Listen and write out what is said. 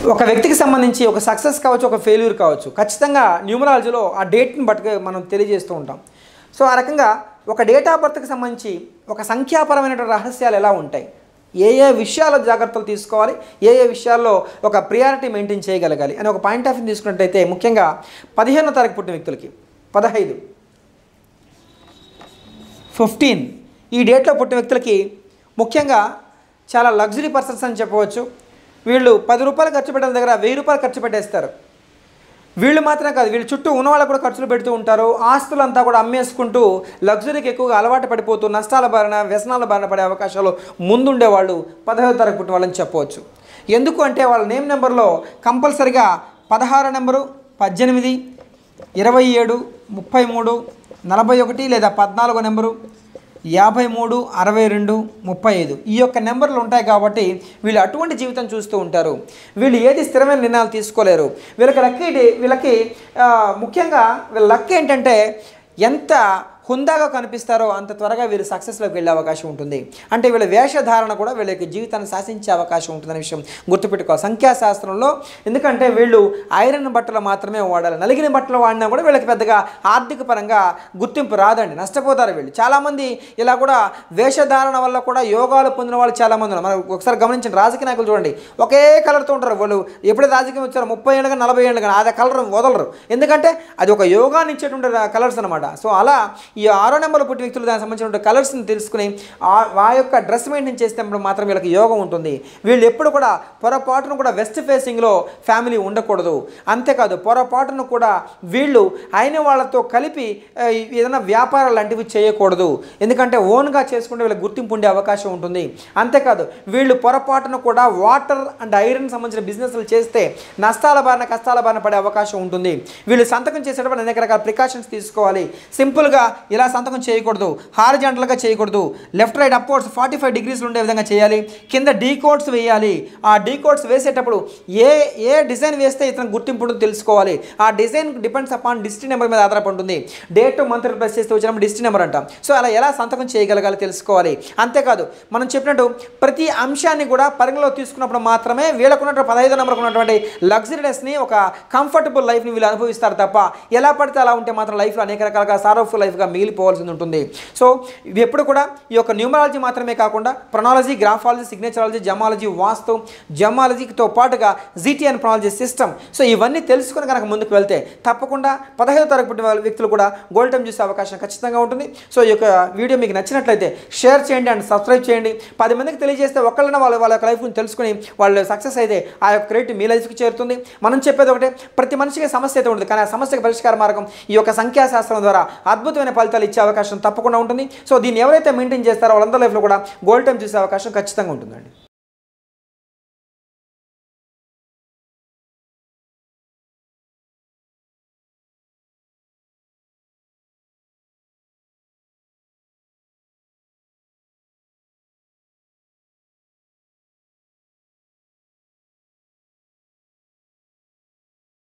ఒక వ్యక్తికి సంబంధించి ఒక సక్సెస్ కావచ్చు ఒక ఫెయిల్యూర్ కావచ్చు ఖచ్చితంగా న్యూమరాలజీలో ఆ డేట్ని బట్టి మనం తెలియజేస్తూ ఉంటాం సో ఆ రకంగా ఒక డేట్ ఆఫ్ బర్త్కి సంబంధించి ఒక సంఖ్యాపరమైన రహస్యాలు ఎలా ఉంటాయి ఏ ఏ విషయాల్లో జాగ్రత్తలు తీసుకోవాలి ఏ ఏ విషయాల్లో ఒక ప్రియారిటీ మెయింటైన్ చేయగలగాలి అని ఒక పాయింట్ ఆఫ్ వ్యూ తీసుకున్నట్టయితే ముఖ్యంగా పదిహేనో తారీఖు పుట్టిన వ్యక్తులకి పదహైదు ఫిఫ్టీన్ ఈ డేట్లో పుట్టిన వ్యక్తులకి ముఖ్యంగా చాలా లగ్జరీ పర్సన్స్ అని చెప్పవచ్చు వీళ్ళు పది రూపాయలు ఖర్చు పెట్టిన దగ్గర వెయ్యి రూపాయలు ఖర్చు పెట్టేస్తారు వీళ్ళు మాత్రమే కాదు వీళ్ళు చుట్టూ ఉన్న వాళ్ళకు కూడా ఖర్చులు పెడుతూ ఉంటారు ఆస్తులంతా కూడా అమ్మేసుకుంటూ లగ్జరీకి ఎక్కువగా అలవాటు పడిపోతూ నష్టాల బారిన వ్యసనాల బారిన పడే అవకాశాలు ముందుండే వాళ్ళు పదహారు తరగతి పుట్టిన వాళ్ళని చెప్పవచ్చు ఎందుకు అంటే వాళ్ళ నేమ్ నెంబర్లో కంపల్సరిగా పదహారు నెంబరు పద్దెనిమిది ఇరవై ఏడు ముప్పై మూడు నలభై ఒకటి లేదా పద్నాలుగో నెంబరు యాభై మూడు అరవై రెండు ముప్పై ఐదు ఈ యొక్క నెంబర్లు ఉంటాయి కాబట్టి వీళ్ళు అటువంటి జీవితం చూస్తూ ఉంటారు వీళ్ళు ఏది స్థిరమైన నిర్ణయాలు తీసుకోలేరు వీళ్ళకి లక్కీ డే- వీళ్ళకి ఆ, ముఖ్యంగా వీళ్ళ లక్ ఏంటంటే ఎంత హుందాగా కనిపిస్తారో అంత త్వరగా వీళ్ళు సక్సెస్లోకి వెళ్ళే అవకాశం ఉంటుంది అంటే వీళ్ళ వేషధారణ కూడా వీళ్ళ యొక్క జీవితాన్ని శాసించే అవకాశం ఉంటుందనే విషయం గుర్తుపెట్టుకోవాలి సంఖ్యాశాస్త్రంలో ఎందుకంటే వీళ్ళు ఐరన్ బట్టలు మాత్రమే వాడాలి నలిగిన బట్టలు వాడినా కూడా వీళ్ళకి పెద్దగా ఆర్థిక పరంగా గుర్తింపు రాదండి నష్టపోతారు వీళ్ళు చాలామంది ఇలా కూడా వేషధారణ వల్ల కూడా యోగాలు పొందిన వాళ్ళు చాలామంది ఉన్నారు మనం ఒకసారి గమనించండి రాజకీయ నాయకులు చూడండి ఒకే కలర్తో ఉంటారు వాళ్ళు ఎప్పుడే రాజకీయం వచ్చారో ముప్పై ఏళ్ళు కానీ నలభై ఏళ్ళు కానీ ఆ కలర్ వదలరు ఎందుకంటే అది ఒక యోగాన్ని ఇచ్చేటువంటి కలర్స్ అనమాట సో అలా ఈ ఆరో నెంబర్లో పుట్టిన వ్యక్తులు దానికి సంబంధించిన కలర్స్ని తెలుసుకుని ఆ ఆ యొక్క డ్రెస్ మెయింటైన్ చేసినప్పుడు మాత్రం వీళ్ళకి యోగం ఉంటుంది వీళ్ళు ఎప్పుడు కూడా పొరపాటును కూడా వెస్ట్ ఫేసింగ్లో ఫ్యామిలీ ఉండకూడదు అంతేకాదు పొరపాటును కూడా వీళ్ళు అయిన వాళ్ళతో కలిపి ఆ, ఏదైనా వ్యాపారాలు లాంటివి చేయకూడదు ఎందుకంటే ఓన్గా చేసుకుంటే వీళ్ళకి గుర్తింపు ఉండే అవకాశం ఉంటుంది అంతేకాదు వీళ్ళు పొరపాటును కూడా వాటర్ అండ్ ఐరన్ సంబంధించిన బిజినెస్లు చేస్తే నష్టాల బారిన కష్టాల బారిన పడే అవకాశం ఉంటుంది వీళ్ళు సంతకం చేసేటప్పుడు అనేక రకాల ప్రికాషన్స్ తీసుకోవాలి సింపుల్గా ఇలా సంతకం చేయకూడదు హారిజాంటల్గా చేయకూడదు left right upwards forty five degrees ఉండే విధంగా చేయాలి కింద డీ కోడ్స్ వేయాలి ఆ డీ కోడ్స్ వేసేటప్పుడు ఏ ఏ డిజైన్ వేస్తే ఇతను గుర్తింపు ఉంటుందో తెలుసుకోవాలి ఆ design depends upon destiny number మీద ఆధారపడి ఉంటుంది డేట్ మంత్ ప్రెస్ చేస్తే వచ్చినప్పుడు డిస్ట్రీ నెంబర్ అంటాం సో అలా ఎలా సంతకం చేయగలగాలి తెలుసుకోవాలి అంతేకాదు మనం చెప్పినట్టు ప్రతి అంశాన్ని కూడా పరిగణలో తీసుకున్నప్పుడు మాత్రమే వీళ్ళకున్నటువంటి పదహైదు నెంబర్కు ఉన్నటువంటి లగ్జరీనెస్ని ఒక కంఫర్టబుల్ లైఫ్ని వీళ్ళు అనుభవిస్తారు తప్ప ఎలా పడితే అలా ఉంటే మాత్రం లైఫ్లో అనేక రకాలుగా సారఫుల్ లైఫ్గా మిగిలిపోవాల్సి ఉంటుంది సో ఇవి ఎప్పుడు కూడా ఈ యొక్క న్యూమరాలజీ మాత్రమే కాకుండా ప్రొనాలజీ గ్రాఫాలజీ సిగ్నేచరాలజీ జమాలజీ వాస్తు జమాలజీతో పాటుగా జీటీఎన్ ప్రొనాలజీ సిస్టమ్ సో ఇవన్నీ తెలుసుకుని కనుక ముందుకు వెళ్తే తప్పకుండా పదహైదో తరగతి పుట్టిన వాళ్ళ వ్యక్తులు కూడా గోల్డ్ టైం చూసే అవకాశం ఖచ్చితంగా ఉంటుంది సో ఈ యొక్క వీడియో మీకు నచ్చినట్లయితే షేర్ చేయండి అండ్ సబ్స్క్రైబ్ చేయండి పది మందికి తెలియజేస్తే ఒక్కళ్ళైనా వాళ్ళ వాళ్ళ యొక్క లైఫ్ని తెలుసుకుని వాళ్ళు సక్సెస్ అయితే ఆ యొక్క క్రెడిట్ మీ లైఫ్కి చేరుతుంది మనం చెప్పేది ఒకటే ప్రతి మనిషికి సమస్య అయితే ఉంటుంది కానీ ఆ సమస్యకు పరిష్కార మార్గం ఈ యొక్క సంఖ్యాశాస్త్రం ద్వారా అద్భుతమైన ఫలితాలు ఇచ్చే అవకాశం తప్పకుండా ఉంటుంది సో దీన్ని ఎవరైతే మెయింటైన్ చేస్తారో వాళ్ళందరి లైఫ్లో కూడా గోల్డ్ టైం చూసే అవకాశం ఖచ్చితంగా ఉంటుందండి